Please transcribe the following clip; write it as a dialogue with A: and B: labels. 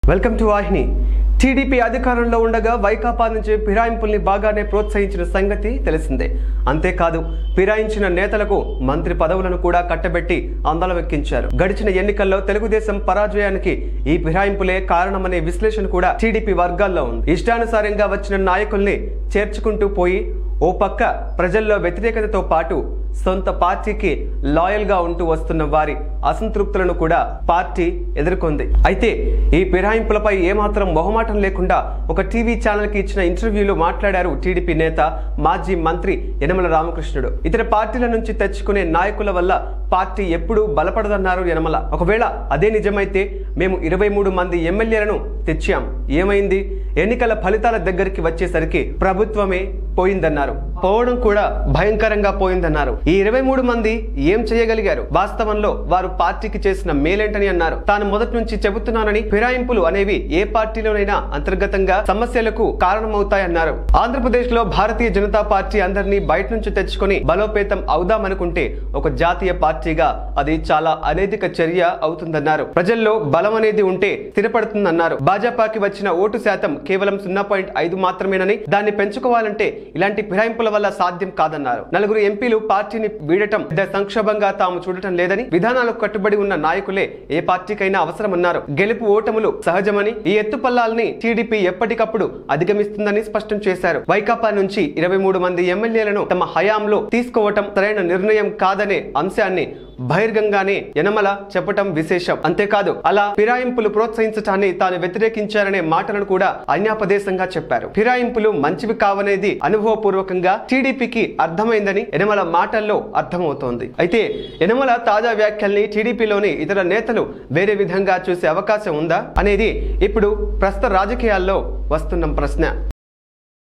A: welcome to Vahini TDP అధికారంలో ఉండగా వైకాపా నుంచి ఫిరాయింపుల్ని బాగానే ప్రోత్సహించిన సంగతి తెలిసిందే అంతేకాదు ఫిరాయించిన నేతలకు మంత్రి పదవులను కూడా కట్టబెట్టి అందలవెక్కించారు గడిచిన ఎన్నికల్లో తెలుగుదేశం పరాజయానికి ఈ ఫిరాయింపులే కారణమనే విశ్లేషణ కూడా టీడీపీ వర్గాల్లో ఉంది ఇష్టానుసారంగా వచ్చిన నాయకుల్ని చేర్చుకుంటూ పోయి ఓ పక్క ప్రజల్లో వ్యతిరేకతతో పాటు సొంత పార్టీకి లాయల్ గా ఉంటూ వస్తున్న వారి అసంతృప్తులను కూడా పార్టీ ఎదుర్కొంది అయితే ఈ ఫిరాయింపులపై ఏమాత్రం మొహమాటం లేకుండా ఒక టీవీ ఛానల్ కి ఇచ్చిన ఇంటర్వ్యూలో మాట్లాడారు టీడీపీ నేత మాజీ మంత్రి యనమల రామకృష్ణుడు ఇతర పార్టీల నుంచి తెచ్చుకునే నాయకుల వల్ల పార్టీ ఎప్పుడూ బలపడదన్నారు యనమల ఒకవేళ అదే నిజమైతే మేము ఇరవై మూడు మంది ఎమ్మెల్యేలను తెచ్చాం ఏమైంది ఎన్నికల ఫలితాల దగ్గరికి వచ్చేసరికి ప్రభుత్వమే పోయిందన్నారు పోవడం కూడా భయంకరంగా పోయిందన్నారు ఈ ఇరవై మూడు మంది ఏం చేయగలిగారు వాస్తవంలో వారు పార్టీకి చేసిన మేలేంటని అన్నారు తాను మొదటి నుంచి చెబుతున్నానని ఫిరాయింపులు అనేవి ఏ పార్టీలోనైనా అంతర్గతంగా సమస్యలకు కారణమవుతాయన్నారు ఆంధ్రప్రదేశ్ లో భారతీయ జనతా పార్టీ అందరినీ బయట నుంచి తెచ్చుకొని బలోపేతం అవుదామనుకుంటే ఒక జాతీయ పార్టీగా అది చాలా అనైతిక చర్య అవుతుందన్నారు ప్రజల్లో బలం అనేది ఉంటే స్థిరపడుతుందన్నారు భాజపాకి వచ్చిన ఓటు శాతం కేవలం సున్నా పాయింట్ ఐదు మాత్రమేనని దాన్ని పెంచుకోవాలంటే ఇలాంటి ఫిరాయింపుల వల్ల సాధ్యం కాదన్నారు నలుగురు ఎంపీలు పార్టీని వీడటం పెద్ద సంక్షోభంగా తాము చూడటం లేదని విధానాలకు కట్టుబడి ఉన్న నాయకులే ఏ పార్టీకైనా అవసరమన్నారు గెలుపు ఓటములు సహజమని ఈ ఎత్తుపల్లాల్ని టీడీపీ ఎప్పటికప్పుడు అధిగమిస్తుందని స్పష్టం చేశారు వైకాపా నుంచి ఇరవై మూడు మంది ఎమ్మెల్యేలను తమ హయాంలో తీసుకోవటం సరైన నిర్ణయం కాదనే అంశాన్ని బహిర్గంగానే యనమల చెప్పటం విశేషం అంతేకాదు అలా ఫిరాయింపులు ప్రోత్సహించటాన్ని తాను వ్యతిరేకించారనే మాటలను కూడా అన్యాపదేశంగా చెప్పారు ఫిరాయింపులు మంచివి కావనేది అనుభవపూర్వకంగా టీడీపీకి అర్థమైందని యనమల మాటల్లో అర్థమవుతోంది అయితే యనమల తాజా వ్యాఖ్యల్ని టీడీపీలోని ఇతర నేతలు వేరే విధంగా చూసే అవకాశం ఉందా అనేది ఇప్పుడు ప్రస్తుత రాజకీయాల్లో వస్తున్న ప్రశ్న